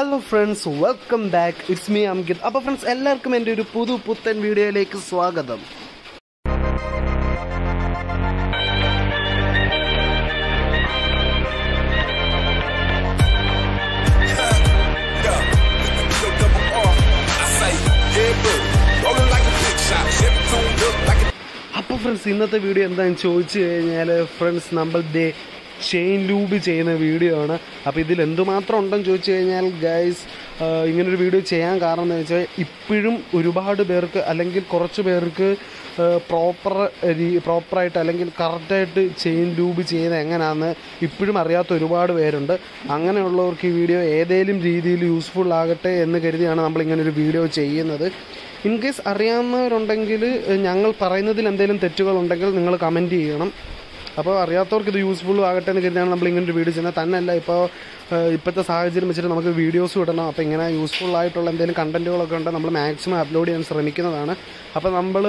Hello friends welcome back it's me Ankit അപ്പോൾ friends എല്ലാവർക്കും എൻ്റെ ഒരു പുതു പുത്തൻ വീഡിയോയിലേക്ക് സ്വാഗതം അപ്പോൾ ഫ്രണ്ട്സ് ഇന്നത്തെ വീഡിയോ എന്താണെന്ന് ചോദിച്ചു കഴിഞ്ഞാൽ ഫ്രണ്ട്സ് നമ്മൾ ദേ ചെയിൻ ലൂബ് ചെയ്യുന്ന വീഡിയോ ആണ് അപ്പോൾ ഇതിൽ എന്തുമാത്രം ഉണ്ടെന്ന് ചോദിച്ചു കഴിഞ്ഞാൽ ഗൈസ് ഇങ്ങനൊരു വീഡിയോ ചെയ്യാൻ കാരണം എന്ന് വെച്ചാൽ ഇപ്പോഴും ഒരുപാട് പേർക്ക് അല്ലെങ്കിൽ കുറച്ച് പേർക്ക് പ്രോപ്പർ പ്രോപ്പറായിട്ട് അല്ലെങ്കിൽ കറക്റ്റായിട്ട് ചെയിൻ ലൂബ് ചെയ്യുന്നത് എങ്ങനെയാണെന്ന് ഇപ്പോഴും അറിയാത്ത ഒരുപാട് പേരുണ്ട് അങ്ങനെയുള്ളവർക്ക് ഈ വീഡിയോ ഏതെങ്കിലും രീതിയിൽ യൂസ്ഫുൾ ആകട്ടെ എന്ന് കരുതിയാണ് നമ്മൾ ഇങ്ങനെ ഒരു വീഡിയോ ചെയ്യുന്നത് ഇൻ കേസ് അറിയാവുന്നവരുണ്ടെങ്കിൽ ഞങ്ങൾ പറയുന്നതിൽ എന്തെങ്കിലും തെറ്റുകളുണ്ടെങ്കിൽ നിങ്ങൾ കമൻറ്റ് ചെയ്യണം അപ്പോൾ അറിയാത്തവർക്ക് ഇത് യൂസ്ഫുൾ ആകട്ടെ എന്ന് കരുതിയാണ് നമ്മൾ ഇങ്ങനെ ഒരു വീഡിയോ ചെയ്യുന്നത് തന്നെയല്ല ഇപ്പോൾ ഇപ്പോഴത്തെ സാഹചര്യം വെച്ചിട്ട് നമുക്ക് വീഡിയോസ് ഇടണം അപ്പോൾ ഇങ്ങനെ യൂസ്ഫുൾ ആയിട്ടുള്ള എന്തെങ്കിലും കണ്ടൻറ്റുകളൊക്കെ ഉണ്ട് നമ്മൾ മാക്സിമം അപ്ലോഡ് ചെയ്യാൻ ശ്രമിക്കുന്നതാണ് അപ്പോൾ നമ്മൾ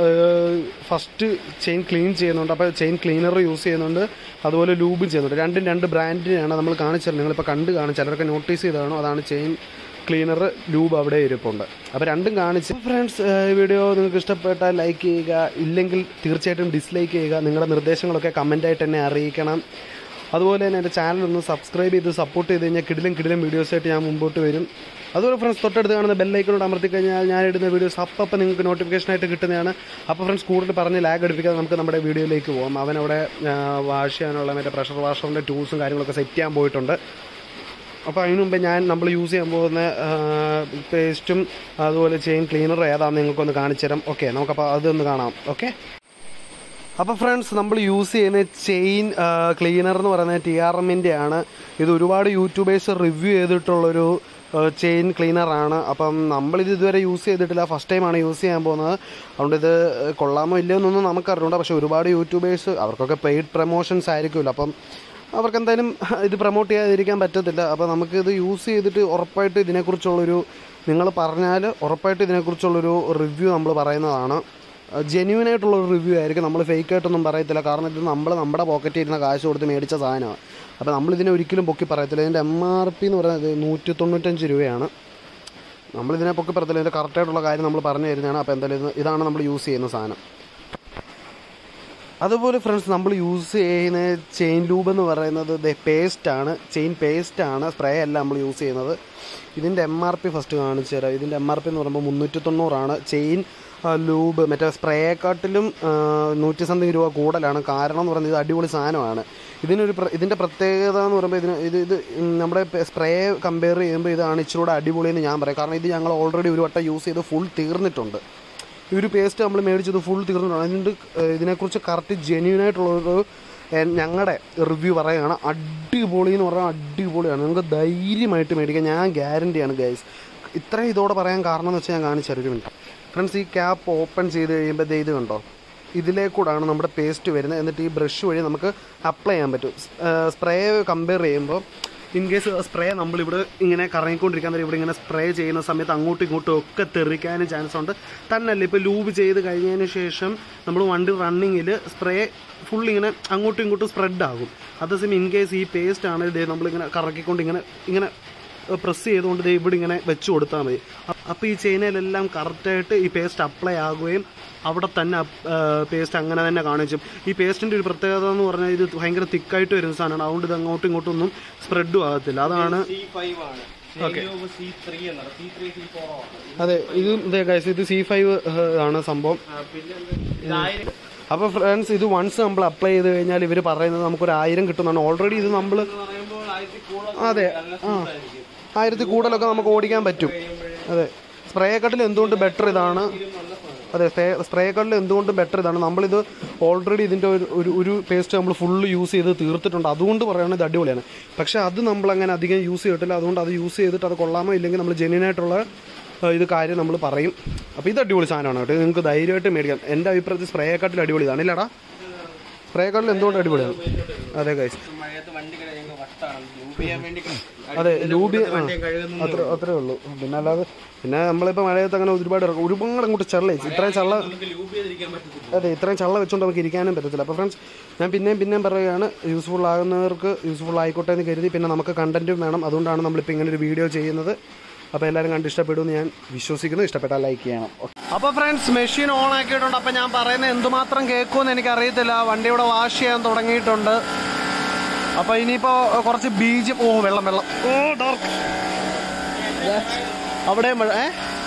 ഫസ്റ്റ് ചെയിൻ ക്ലീൻ ചെയ്യുന്നുണ്ട് അപ്പോൾ ചെയിൻ ക്ലീനർ യൂസ് ചെയ്യുന്നുണ്ട് അതുപോലെ ലൂബും ചെയ്യുന്നുണ്ട് രണ്ടും രണ്ട് ബ്രാൻഡിനെയാണ് നമ്മൾ കാണിച്ചത് നിങ്ങളിപ്പോൾ കണ്ട് കാണും ചിലരൊക്കെ നോട്ടീസ് ചെയ്തതാണോ അതാണ് ചെയിൻ ക്ലീനർ ലൂബ് അവിടെ ഇരിപ്പുണ്ട് അപ്പോൾ രണ്ടും കാണിച്ച് ഫ്രണ്ട്സ് വീഡിയോ നിങ്ങൾക്ക് ഇഷ്ടപ്പെട്ടാൽ ലൈക്ക് ചെയ്യുക ഇല്ലെങ്കിൽ തീർച്ചയായിട്ടും ഡിസ്ലൈക്ക് ചെയ്യുക നിങ്ങളുടെ നിർദ്ദേശങ്ങളൊക്കെ കമൻറ്റായിട്ട് എന്നെ അറിയിക്കണം അതുപോലെ തന്നെ എൻ്റെ ചാനൽ ഒന്ന് സബ്സ്ക്രൈബ് ചെയ്ത് സപ്പോർട്ട് ചെയ്ത് കഴിഞ്ഞാൽ കിടിലും കിടിലും വീഡിയോസായിട്ട് ഞാൻ മുമ്പോട്ട് വരും അതുപോലെ ഫ്രണ്ട്സ് തൊട്ടടുത്ത് കാണുന്ന ബെല്ലൈക്കനോട് അമർത്തി കഴിഞ്ഞാൽ ഞാൻ ഇടുന്ന വീഡിയോസ് അപ്പം അപ്പം നിങ്ങൾക്ക് നോട്ടിഫിക്കേഷനായിട്ട് കിട്ടുന്നതാണ് അപ്പോൾ ഫ്രണ്ട്സ് കൂടുതൽ പറഞ്ഞ് ലാഗ് അടുപ്പിക്കാതെ നമുക്ക് നമ്മുടെ വീഡിയോയിലേക്ക് പോകാം അവനവിടെ വാഷ് ചെയ്യാനുള്ള മറ്റേ പ്രഷർ വാഷറിൻ്റെ ടൂൾസും കാര്യങ്ങളൊക്കെ സെറ്റ് ചെയ്യാൻ പോയിട്ടുണ്ട് അപ്പോൾ അതിനു മുമ്പ് ഞാൻ നമ്മൾ യൂസ് ചെയ്യാൻ പോകുന്ന പേസ്റ്റും അതുപോലെ ചെയിൻ ക്ലീനർ ഏതാണെന്ന് നിങ്ങൾക്കൊന്ന് കാണിച്ചു തരാം ഓക്കെ നമുക്കപ്പോൾ അതൊന്ന് കാണാം ഓക്കെ അപ്പോൾ ഫ്രണ്ട്സ് നമ്മൾ യൂസ് ചെയ്യുന്ന ചെയിൻ ക്ലീനർ എന്ന് പറയുന്നത് ടി ആർ എമ്മിൻ്റെ ആണ് ഇത് ഒരുപാട് യൂട്യൂബേഴ്സ് റിവ്യൂ ചെയ്തിട്ടുള്ളൊരു ചെയിൻ ക്ലീനറാണ് അപ്പം നമ്മളിത് ഇതുവരെ യൂസ് ചെയ്തിട്ടില്ല ഫസ്റ്റ് ടൈമാണ് യൂസ് ചെയ്യാൻ പോകുന്നത് അതുകൊണ്ട് ഇത് കൊള്ളാമോ ഇല്ലയോ എന്നൊന്നും നമുക്കറിഞ്ഞൂടാ പക്ഷേ ഒരുപാട് യൂട്യൂബേഴ്സ് അവർക്കൊക്കെ പെയ്ഡ് പ്രൊമോഷൻസ് ആയിരിക്കുമല്ലോ അപ്പം അവർക്ക് എന്തായാലും ഇത് പ്രൊമോട്ട് ചെയ്യാതിരിക്കാൻ പറ്റത്തില്ല അപ്പോൾ നമുക്ക് ഇത് യൂസ് ചെയ്തിട്ട് ഉറപ്പായിട്ട് ഇതിനെക്കുറിച്ചുള്ളൊരു നിങ്ങൾ പറഞ്ഞാൽ ഉറപ്പായിട്ട് ഇതിനെക്കുറിച്ചുള്ളൊരു റിവ്യൂ നമ്മൾ പറയുന്നതാണ് ജെന്യൂൻ ആയിട്ടുള്ളൊരു റിവ്യൂ ആയിരിക്കും നമ്മൾ ഫേക്ക് ആയിട്ടൊന്നും പറയത്തില്ല കാരണം ഇത് നമ്മൾ നമ്മുടെ പോക്കറ്റിൽ ഇരുന്ന കാശ് കൊടുത്ത് മേടിച്ച സാധനമാണ് അപ്പോൾ നമ്മൾ ഇതിനെ ഒരിക്കലും പൊക്കി പറയത്തില്ല ഇതിൻ്റെ എം ആർ പി എന്ന് പറയുന്നത് നൂറ്റി തൊണ്ണൂറ്റഞ്ച് രൂപയാണ് നമ്മളിതിനെ പൊക്കി പറയത്തില്ല ഇതിൻ്റെ കറക്റ്റായിട്ടുള്ള കാര്യം നമ്മൾ പറഞ്ഞു തരുന്നതാണ് അപ്പോൾ എന്തായാലും ഇതാണ് നമ്മൾ യൂസ് ചെയ്യുന്ന സാധനം അതുപോലെ ഫ്രണ്ട്സ് നമ്മൾ യൂസ് ചെയ്യുന്ന ചെയിൻ ലൂബ് എന്ന് പറയുന്നത് പേസ്റ്റാണ് ചെയിൻ പേസ്റ്റാണ് സ്പ്രേ അല്ല നമ്മൾ യൂസ് ചെയ്യുന്നത് ഇതിൻ്റെ എം ആർ പി ഫസ്റ്റ് കാണിച്ചു തരാം ഇതിൻ്റെ എം ആർ പി എന്ന് പറയുമ്പോൾ മുന്നൂറ്റി തൊണ്ണൂറാണ് ചെയിൻ ലൂബ് മറ്റേ സ്പ്രേയെക്കാട്ടിലും നൂറ്റി സംതിങ് രൂപ കൂടുതലാണ് കാരണം എന്ന് പറയുന്നത് ഇത് അടിപൊളി സാധനമാണ് ഇതിനൊരു ഇതിൻ്റെ പ്രത്യേകത എന്ന് പറയുമ്പോൾ ഇതിന് ഇത് ഇത് നമ്മുടെ സ്പ്രേ കമ്പയർ ചെയ്യുമ്പോൾ ഇതാണ് ഇച്ചിരൂടെ അടിപൊളി എന്ന് ഞാൻ പറയാം കാരണം ഇത് ഞങ്ങൾ ഓൾറെഡി ഒരു വട്ടം യൂസ് ചെയ്ത് ഫുൾ തീർന്നിട്ടുണ്ട് ഈ ഒരു പേസ്റ്റ് നമ്മൾ മേടിച്ചത് ഫുൾ തീർന്നിട്ടുണ്ട് അതുകൊണ്ട് ഇതിനെക്കുറിച്ച് കറക്റ്റ് ജെന്യൂൻ ആയിട്ടുള്ളൊരു ഞങ്ങളുടെ റിവ്യൂ പറയുകയാണ് അടിപൊളി എന്ന് പറഞ്ഞാൽ അടിപൊളിയാണ് നിങ്ങൾക്ക് ധൈര്യമായിട്ട് മേടിക്കാം ഞാൻ ഗ്യാരണ്ടിയാണ് ഗൈസ് ഇത്രയും ഇതോടെ പറയാൻ കാരണം എന്ന് വെച്ചാൽ ഞാൻ കാണിച്ചു ഒരു മിനിറ്റ് ഫ്രണ്ട്സ് ഈ ക്യാപ്പ് ഓപ്പൺ ചെയ്ത് കഴിയുമ്പോൾ ഇത് കണ്ടോ ഇതിലേക്കൂടാണ് നമ്മുടെ പേസ്റ്റ് വരുന്നത് എന്നിട്ട് ഈ ബ്രഷ് വഴി നമുക്ക് അപ്ലൈ ചെയ്യാൻ പറ്റും സ്പ്രേ കമ്പയർ ചെയ്യുമ്പോൾ ഇൻ കേസ് സ്പ്രേ നമ്മളിവിടെ ഇങ്ങനെ കറങ്ങിക്കൊണ്ടിരിക്കാൻ നേരം ഇവിടെ ഇങ്ങനെ സ്പ്രേ ചെയ്യുന്ന സമയത്ത് അങ്ങോട്ടും ഇങ്ങോട്ടും ഒക്കെ തെറിക്കാനും ചാൻസ് ഉണ്ട് തന്നെയല്ല ഇപ്പോൾ ലൂബ് ചെയ്ത് കഴിഞ്ഞതിന് ശേഷം നമ്മൾ വണ്ടി റണ്ണിങ്ങിൽ സ്പ്രേ ഫുൾ ഇങ്ങനെ അങ്ങോട്ടും ഇങ്ങോട്ടും സ്പ്രെഡ് ആകും അതേസമയം ഇൻ കേസ് ഈ പേസ്റ്റ് ആണ് ഇതേ നമ്മളിങ്ങനെ കറക്കിക്കൊണ്ട് ഇങ്ങനെ ഇങ്ങനെ പ്രസ് ചെയ്തുകൊണ്ട് ദേ ഇവിടെ ഇങ്ങനെ വെച്ച് കൊടുത്താൽ മതി അപ്പോൾ ഈ ചെയിനയിലെല്ലാം കറക്റ്റായിട്ട് ഈ പേസ്റ്റ് അപ്ലൈ ആകുകയും അവിടെ തന്നെ പേസ്റ്റ് അങ്ങനെ തന്നെ കാണിച്ചും ഈ പേസ്റ്റിൻ്റെ ഒരു പ്രത്യേകത എന്ന് പറഞ്ഞാൽ ഇത് ഭയങ്കര തിക്കായിട്ട് വരുന്ന സാധനമാണ് അതുകൊണ്ട് ഇത് അങ്ങോട്ടും ഇങ്ങോട്ടും ഒന്നും സ്പ്രെഡും ആകത്തില്ല അതാണ് അതെ ഇത് ഇതേ ഗൈസ് ഇത് സി ഫൈവ് ആണ് സംഭവം അപ്പോൾ ഫ്രണ്ട്സ് ഇത് വൺസ് നമ്മൾ അപ്ലൈ ചെയ്ത് കഴിഞ്ഞാൽ ഇവർ പറയുന്നത് നമുക്കൊരു ആയിരം കിട്ടുന്നതാണ് ഓൾറെഡി ഇത് നമ്മൾ അതെ ആ ആയിരത്തി കൂടുതലൊക്കെ നമുക്ക് ഓടിക്കാൻ പറ്റും അതെ സ്പ്രേയെക്കാട്ടിൽ എന്തുകൊണ്ട് ബെറ്റർ ഇതാണ് അതെ സ്പ്രേയെക്കാട്ടിൽ എന്തുകൊണ്ട് ബെറ്റർ ഇതാണ് നമ്മളിത് ഓൾറെഡി ഇതിൻ്റെ ഒരു ഒരു ഒരു പേസ്റ്റ് നമ്മൾ ഫുള്ള് യൂസ് ചെയ്ത് തീർത്തിട്ടുണ്ട് അതുകൊണ്ട് പറയുകയാണെങ്കിൽ ഇത് അടിപൊളിയാണ് പക്ഷേ അത് നമ്മൾ അങ്ങനെ അധികം യൂസ് ചെയ്തിട്ടില്ല അതുകൊണ്ട് അത് യൂസ് ചെയ്തിട്ട് അത് കൊള്ളാമോ ഇല്ലെങ്കിൽ നമ്മൾ ജെന്യനായിട്ടുള്ള ഇത് കാര്യം നമ്മൾ പറയും അപ്പോൾ ഇത് അടിപൊളി സാധനമാണ് കേട്ടോ നിങ്ങൾക്ക് ധൈര്യമായിട്ട് മേടിക്കാം എൻ്റെ അഭിപ്രായത്തിൽ സ്പ്രേയെക്കാട്ടിൽ അടിപൊളി ഇതാണ് ഇല്ലടാ സ്പ്രേയെക്കാട്ടിൽ എന്തുകൊണ്ട് അടിപൊളിയാണ് അതെ ഗൈസ് മഴയത്ത് വണ്ടി കഴിയുമ്പോൾ വട്ടാണ് ലൂബ് ചെയ്യാൻ വേണ്ടി അതെ ലൂബി വണ്ടി കഴുകുന്നു അത്ര അത്രേ ഉള്ളൂ പിന്നെ അല്ലാതെ പിന്നെ നമ്മളിപ്പോൾ മഴയത്ത് അങ്ങനെ ഒരുപാട് ഇറങ്ങും ഒരുപാട് അങ്ങോട്ട് ചള്ള ഇത്രയും ചള്ള നമുക്ക് ലൂബ് ചെയ്തിരിക്കാൻ പറ്റത്തില്ല അതെ ഇത്രയും ചള്ള വെച്ചുകൊണ്ട് നമുക്ക് ഇരിക്കാനും പറ്റത്തില്ല അപ്പോൾ ഫ്രണ്ട്സ് ഞാൻ പിന്നെയും പിന്നെയും പറയുകയാണ് യൂസ്ഫുൾ ആകുന്നവർക്ക് യൂസ്ഫുൾ ആയിക്കോട്ടെ എന്ന് കരുതി പിന്നെ നമുക്ക് കണ്ടന്റും വേണം അതുകൊണ്ടാണ് നമ്മളിപ്പോൾ ഇങ്ങനെ ഒരു വീഡിയോ ചെയ്യുന്നത് അപ്പോൾ എല്ലാവരും കണ്ട് ഇഷ്ടപ്പെടുമെന്ന് ഞാൻ വിശ്വസിക്കുന്നു ഇഷ്ടപ്പെട്ടാൽ ലൈക്ക് ചെയ്യണം അപ്പോൾ ഫ്രണ്ട്സ് മെഷീൻ ഓൺ ആക്കിയിട്ടുണ്ട് അപ്പോൾ ഞാൻ പറയുന്നത് എന്തുമാത്രം കേൾക്കുമെന്ന് എനിക്ക് അറിയത്തില്ല വണ്ടി ഇവിടെ വാഷ് ചെയ്യാൻ തുടങ്ങിയിട്ടുണ്ട് അപ്പോൾ ഇനിയിപ്പോൾ കുറച്ച് ബീജ് ഓ വെള്ളം വെള്ളം ഓ ഡാർക്ക് അവിടെ മഴ ഏ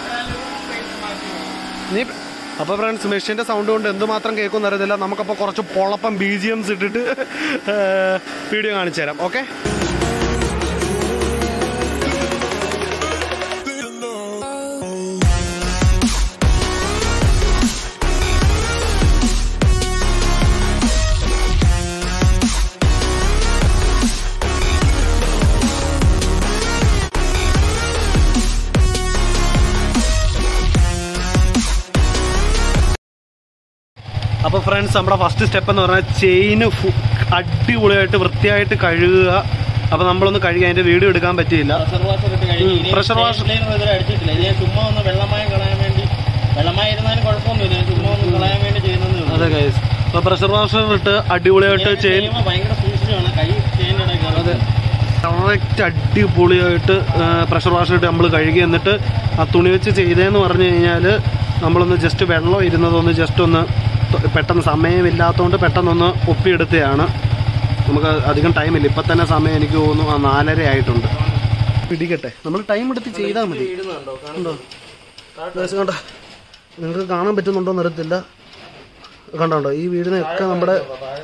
നീ അപ്പോൾ ഫ്രണ്ട്സ് മെഷീൻ്റെ സൗണ്ട് കൊണ്ട് എന്തുമാത്രം കേൾക്കുമെന്ന് അറിയത്തില്ല നമുക്കപ്പോൾ കുറച്ച് പൊളപ്പം ബി ജി എംസ് ഇട്ടിട്ട് വീഡിയോ കാണിച്ചു തരാം ഓക്കെ അപ്പോൾ ഫ്രണ്ട്സ് നമ്മുടെ ഫസ്റ്റ് സ്റ്റെപ്പ് എന്ന് പറഞ്ഞാൽ ചെയിന് അടിപൊളിയായിട്ട് വൃത്തിയായിട്ട് കഴുകുക അപ്പോൾ നമ്മളൊന്ന് കഴുകി അതിൻ്റെ വീഡിയോ എടുക്കാൻ പറ്റിയില്ല പ്രഷർ വാഷർ ഇട്ട് കഴുകി ഉം, ഇനി pressure washer. chain line ഇതുവരെ അടിച്ചിട്ടില്ല ഇത് ഞാൻ ചുമ്മാ ഒന്ന് വെള്ളമായം കളയാൻ വേണ്ടി വെള്ളമായി ഇരുന്നാലും കുഴപ്പമൊന്നുമില്ല ഞാൻ ചുമ്മാ ഒന്ന് കളയാൻ വേണ്ടി ചെയ്യുന്നതേ ഉള്ളൂ അതെ ഗൈസ് അപ്പോൾ പ്രഷർ വാഷർ ഇട്ട് അടിപൊളിയായിട്ട് ഇങ്ങനെ ചെയിൻ ചെയ്യുമ്പോൾ ഭയങ്കര സൂക്ഷിച്ചാണ് കൈ ചെയിൻ്റെ ഇടയിൽ അതെ കറക്റ്റ് അടിപൊളിയായിട്ട് പ്രഷർ വാഷർ ഇട്ട് നമ്മൾ കഴുകി എന്നിട്ട് ആ തുണി വെച്ച് ചെയ്തതെന്ന് പറഞ്ഞു കഴിഞ്ഞാൽ നമ്മളൊന്ന് ജസ്റ്റ് വെള്ളം ഇരുന്നതൊന്ന് ജസ്റ്റ് ഒന്ന് ത- പെട്ടെന്ന് സമയമില്ലാത്തതുകൊണ്ട് പെട്ടെന്നൊന്ന് ഒപ്പിയെടുത്തതാണ് നമുക്ക് അധികം ടൈമില്ല ഇപ്പം തന്നെ സമയം എനിക്ക് തോന്നുന്നു ആ നാലര ആയിട്ടുണ്ട് പിടിക്കട്ടെ നമ്മൾ ടൈം എടുത്ത് ചെയ്താൽ മതി ഇടുന്നുണ്ടോ ഉണ്ടോ ഗൈസ് കണ്ടോ നിങ്ങൾക്ക് കാണാൻ പറ്റുന്നുണ്ടോ എന്ന് അറിയത്തില്ല കണ്ടോ ഈ വീടിനൊക്കെ നമ്മുടെ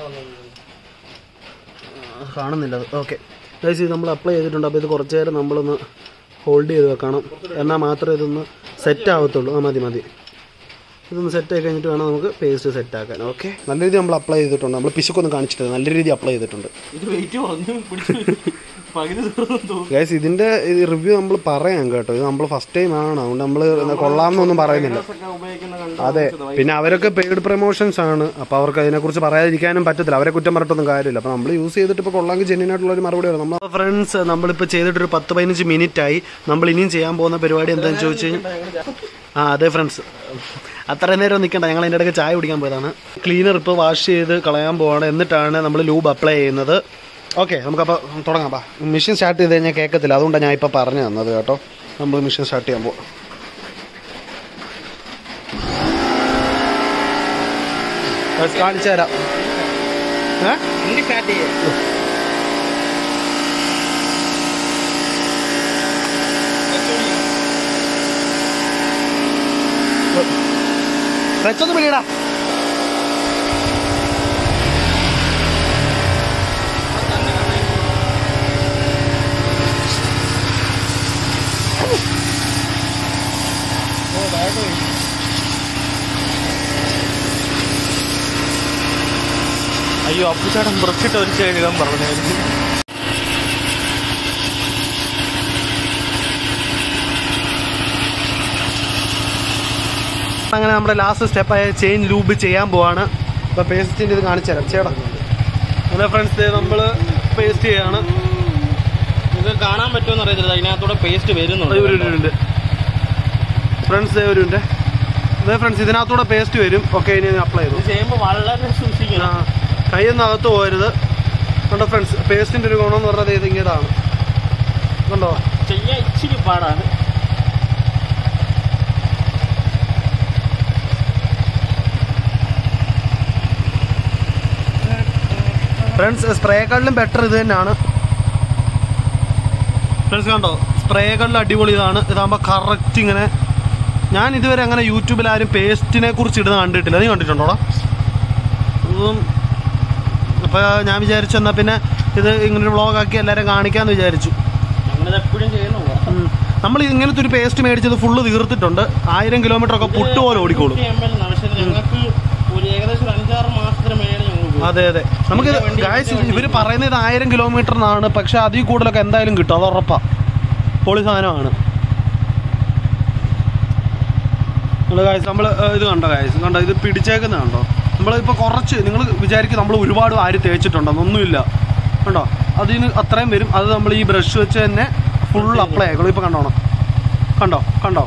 ആ, കാണുന്നില്ല അത് ഓക്കെ ഗൈസ് ഇത് നമ്മൾ അപ്ലൈ ചെയ്തിട്ടുണ്ട് അപ്പോൾ ഇത് കുറച്ച് നേരം നമ്മളൊന്ന് ഹോൾഡ് ചെയ്ത് വെക്കണം എന്നാൽ മാത്രമേ ഇതൊന്ന് സെറ്റ് ആവത്തുള്ളൂ ആ മതി മതി ഇതൊന്ന് സെറ്റ് ആയി കഴിഞ്ഞിട്ട് വേണം നമുക്ക് പേസ്റ്റ് സെറ്റ് ആക്കാൻ ഓക്കെ നല്ല രീതി നമ്മൾ അപ്ലൈ ചെയ്തിട്ടുണ്ട് നമ്മൾ പിശുക്കൊന്നും കാണിച്ചിട്ടില്ല നല്ല രീതി അപ്ലൈ ചെയ്തിട്ടുണ്ട് ഇത് വെയിറ്റ് കുറഞ്ഞു പിടിച്ചു പകുതി ദൂരം തോന്നും ഗൈസ് ഇതിൻ്റെ റിവ്യൂ നമ്മൾ പറയാം കേട്ടോ ഇത് നമ്മൾ ഫസ്റ്റ് ടൈം ആണ് അതുകൊണ്ട് നമ്മൾ കൊള്ളാമെന്നൊന്നും പറയുന്നില്ല ഒക്കെ ഉപയോഗിക്കുന്ന കണ്ട് അതെ പിന്നെ അവരൊക്കെ പെയ്ഡ് പ്രൊമോഷൻസ് ആണ് അപ്പോൾ അവർക്ക് അതിനെക്കുറിച്ച് പറയാതിരിക്കാനും പറ്റത്തില്ല അവരെ കുറ്റം പറഞ്ഞിട്ടൊന്നും കാര്യമില്ല അപ്പോൾ നമ്മൾ യൂസ് ചെയ്തിട്ട് ഇപ്പോൾ കൊള്ളാമെങ്കിൽ ജെന്യൻ ആയിട്ടുള്ള ഒരു മറുപടി വരും നമ്മൾ ഫ്രണ്ട്സ് നമ്മളിപ്പോൾ ചെയ്തിട്ടൊരു പത്ത് പതിനഞ്ച് മിനിറ്റ് ആയി നമ്മൾ ഇനിയും ചെയ്യാൻ പോകുന്ന പരിപാടി എന്താണെന്ന് ചോദിച്ചു കഴിഞ്ഞാൽ ആ അതെ ഫ്രണ്ട്സ് അത്ര നേരം നിൽക്കണ്ട ഞങ്ങൾ അതിൻ്റെ ഇടയ്ക്ക് ചായ കുടിക്കാൻ പോയതാണ് ക്ലീനർ ഇപ്പോൾ വാഷ് ചെയ്ത് കളയാൻ പോവാണ് എന്നിട്ടാണ് നമ്മൾ ലൂബ് അപ്ലൈ ചെയ്യുന്നത് ഓക്കെ നമുക്കപ്പോൾ തുടങ്ങാം പാ മെഷീൻ സ്റ്റാർട്ട് ചെയ്ത് കഴിഞ്ഞാൽ കേൾക്കത്തില്ല അതുകൊണ്ടാണ് ഞാൻ ഇപ്പോൾ പറഞ്ഞു തന്നത് കേട്ടോ നമ്മൾ മെഷീൻ സ്റ്റാർട്ട് ചെയ്യാൻ പോവാം കാണിച്ചു തരാം ഏ ഇനി സ്റ്റാർട്ട് ചെയ്യാം വെച്ചൊന്ന് പിടിയടാ അയ്യോ അപ്പുചേട്ടൻ ബ്രഷിട്ട് ഒരു കഴുകാൻ പറഞ്ഞു അങ്ങനെ നമ്മുടെ ലാസ്റ്റ് സ്റ്റെപ്പായ ചെയിൻ ലൂബ് ചെയ്യാൻ പോവാണ് അപ്പോൾ പേസ്റ്റിൻ്റെ ഇത് കാണിച്ചു തരാം ചേട്ടാ അതെ ഫ്രണ്ട്സ് നമ്മൾ പേസ്റ്റ് ചെയ്യാണ് ഇത് കാണാൻ പറ്റുമെന്ന് അറിയത്തില്ല അതിനകത്തൂടെ പേസ്റ്റ് വരുന്നുണ്ട് ഒരു ഉണ്ട് ഫ്രണ്ട്സ് ഒരു ഉണ്ട് അതെ ഫ്രണ്ട്സ് ഇതിനകത്തൂടെ പേസ്റ്റ് വരും ഓക്കെ ഇനി അപ്ലൈ ചെയ്തു ഇത് ചെയ്യുമ്പോൾ വളരെ സൂക്ഷിക്കണം കൈയൊന്നും അകത്ത് പോകരുത് കണ്ടോ ഫ്രണ്ട്സ് പേസ്റ്റിൻ്റെ ഒരു ഗുണം എന്ന് പറഞ്ഞത് ഇത് ഇങ്ങനെയാണ് കണ്ടോ ചെയ്യാൻ ഇച്ചിരി പാടാണ് ഫ്രണ്ട്സ് സ്പ്രേക്കാളിലും ബെറ്റർ ഇത് തന്നെയാണ് ഫ്രണ്ട്സ് കണ്ടോ സ്പ്രേകളിൽ അടിപൊളി ഇതാണ് ഇതാകുമ്പോൾ കറക്റ്റ് ഇങ്ങനെ ഞാൻ ഇതുവരെ അങ്ങനെ യൂട്യൂബിൽ ആരും പേസ്റ്റിനെ കുറിച്ച് ഇടുന്ന കണ്ടിട്ടില്ല നീ കണ്ടിട്ടുണ്ടോടാ ഇതും അപ്പോൾ ഞാൻ വിചാരിച്ചു എന്നാൽ പിന്നെ ഇത് ഇങ്ങനൊരു വ്ളോഗാക്കി എല്ലാവരും കാണിക്കാമെന്ന് വിചാരിച്ചു ഞങ്ങളിത് എപ്പോഴും ചെയ്യുന്നുള്ളൂ ഉം. നമ്മൾ ഇങ്ങനത്തെ ഒരു പേസ്റ്റ് മേടിച്ചത് ഫുള്ള് തീർത്തിട്ടുണ്ട് ആയിരം കിലോമീറ്റർ ഒക്കെ പുട്ട് പോലെ ഓടിക്കോളും ഞങ്ങൾക്ക് ഒരു ഏകദേശം ഒരു അഞ്ചാറ് മാസത്തിന് മേലെ ഞങ്ങൾ ഉപയോഗിച്ചു. അതെ അതെ നമുക്ക് ഇതിന്റെ വണ്ടി- ഗായ്സ് ഇതിന്റെ വണ്ടി ഇവർ പറയുന്നത് ഇത് ആയിരം കിലോമീറ്റർ എന്നാണ് പക്ഷെ അതിൽ കൂടുതലൊക്കെ എന്തായാലും കിട്ടും അത് ഉറപ്പാ പൊളി സാധനമാണ് ഗായ്സ് നമ്മൾ ഇത് കണ്ടോ ഗായ്സ് കണ്ടോ ഇത് പിടിച്ചേക്കുന്ന കണ്ടോ നമ്മളിപ്പോൾ കുറച്ച് നിങ്ങൾ വിചാരിക്കും നമ്മൾ ഒരുപാട് ആര് തേച്ചിട്ടുണ്ടെന്ന് ഒന്നുമില്ല കണ്ടോ അതിന് അത്രയും വരും അത് നമ്മൾ ഈ ബ്രഷ് വെച്ച് തന്നെ ഫുൾ അപ്ലൈ ആയിക്കോളും ഇപ്പോൾ കണ്ടോണം കണ്ടോ കണ്ടോ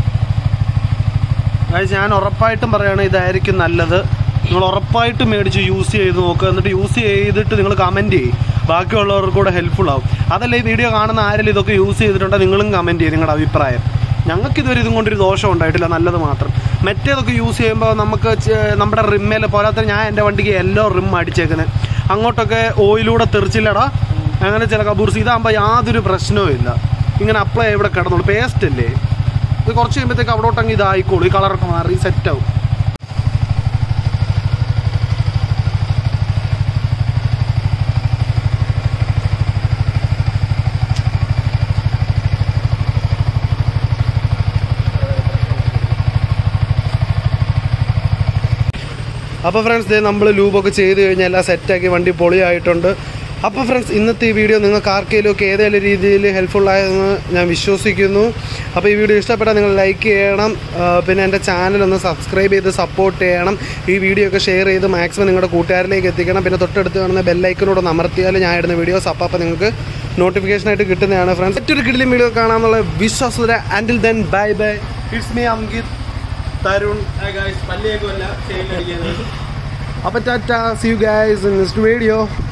ഗൈസ് ഞാൻ ഉറപ്പായിട്ടും പറയുകയാണ് ഇതായിരിക്കും നല്ലത് നിങ്ങൾ ഉറപ്പായിട്ടും മേടിച്ച് യൂസ് ചെയ്ത് നോക്കുക എന്നിട്ട് യൂസ് ചെയ്തിട്ട് നിങ്ങൾ കമൻറ്റ് ചെയ്യും ബാക്കിയുള്ളവർക്ക് കൂടെ ഹെൽപ്ഫുൾ ആവും അതല്ല ഈ വീഡിയോ കാണുന്ന ആരെങ്കിലും ഇതൊക്കെ യൂസ് ചെയ്തിട്ടുണ്ടെങ്കിൽ നിങ്ങളും കമൻറ്റ് ചെയ്യും നിങ്ങളുടെ അഭിപ്രായം ഞങ്ങൾക്ക് ഇതുവരെ ഇതും കൊണ്ടൊരു ദോഷം ഉണ്ടായിട്ടില്ല നല്ലത് മാത്രം മറ്റേതൊക്കെ യൂസ് ചെയ്യുമ്പോൾ നമുക്ക് ചെ- നമ്മുടെ റിമ്മേൽ പോരാത്ത ഞാൻ എൻ്റെ വണ്ടിക്ക് എല്ലോ റിം അടിച്ചേക്കുന്നത് അങ്ങോട്ടൊക്കെ ഓയിലൂടെ തെറിച്ചില്ലടാ അങ്ങനെ ചില കബൂർസ് ഇതാകുമ്പോൾ യാതൊരു പ്രശ്നവും ഇല്ല ഇങ്ങനെ അപ്ലൈ ഇവിടെ കിടന്നുള്ളൂ പേസ്റ്റ് അല്ലേ ഇത് കുറച്ച് കഴിയുമ്പോഴത്തേക്ക് അവിടോട്ടങ്ങ് ഇതായിക്കോളൂ ഈ കളറൊക്കെ മാറി സെറ്റ് ആവും അപ്പോൾ ഫ്രണ്ട്സ് ദേ നമ്മൾ ലൂബൊക്കെ ചെയ്ത് കഴിഞ്ഞാൽ എല്ലാം സെറ്റാക്കി വണ്ടി പൊളിയായിട്ടുണ്ട് അപ്പോൾ ഫ്രണ്ട്സ് ഇന്നത്തെ ഈ വീഡിയോ നിങ്ങൾക്ക് ആർക്കെങ്കിലും ഒക്കെ ഏതെങ്കിലും രീതിയിൽ ഹെൽപ്ഫുൾ ആയെന്ന് ഞാൻ വിശ്വസിക്കുന്നു അപ്പോൾ ഈ വീഡിയോ ഇഷ്ടപ്പെട്ടാൽ നിങ്ങൾ ലൈക്ക് ചെയ്യണം ആ, പിന്നെ എൻ്റെ ചാനൽ ഒന്ന് സബ്സ്ക്രൈബ് ചെയ്ത് സപ്പോർട്ട് ചെയ്യണം ഈ വീഡിയോ ഒക്കെ ഷെയർ ചെയ്ത് മാക്സിമം നിങ്ങളുടെ കൂട്ടുകാരിലേക്ക് എത്തിക്കണം പിന്നെ തൊട്ടടുത്ത് കാണുന്ന ബെല്ലൈക്കനോട് ഒന്ന് അമർത്തിയാൽ ഞാൻ ഇടുന്ന വീഡിയോസ് അപ്പോൾ അപ്പോൾ നിങ്ങൾക്ക് നോട്ടിഫിക്കേഷൻ ആയിട്ട് കിട്ടുന്നതാണ് ഫ്രണ്ട്സ് മറ്റൊരു കിടിലും വീഡിയോ കാണാമെന്നുള്ള വിശ്വാസത്തിൽ ആൻഡിൽ then bye bye it's me Ankit Tarun പല്ലിയൊക്കെ അല്ല ചെയിലടിക്കുന്നത് അപ്പോൾ ടാറ്റ see you guys in next video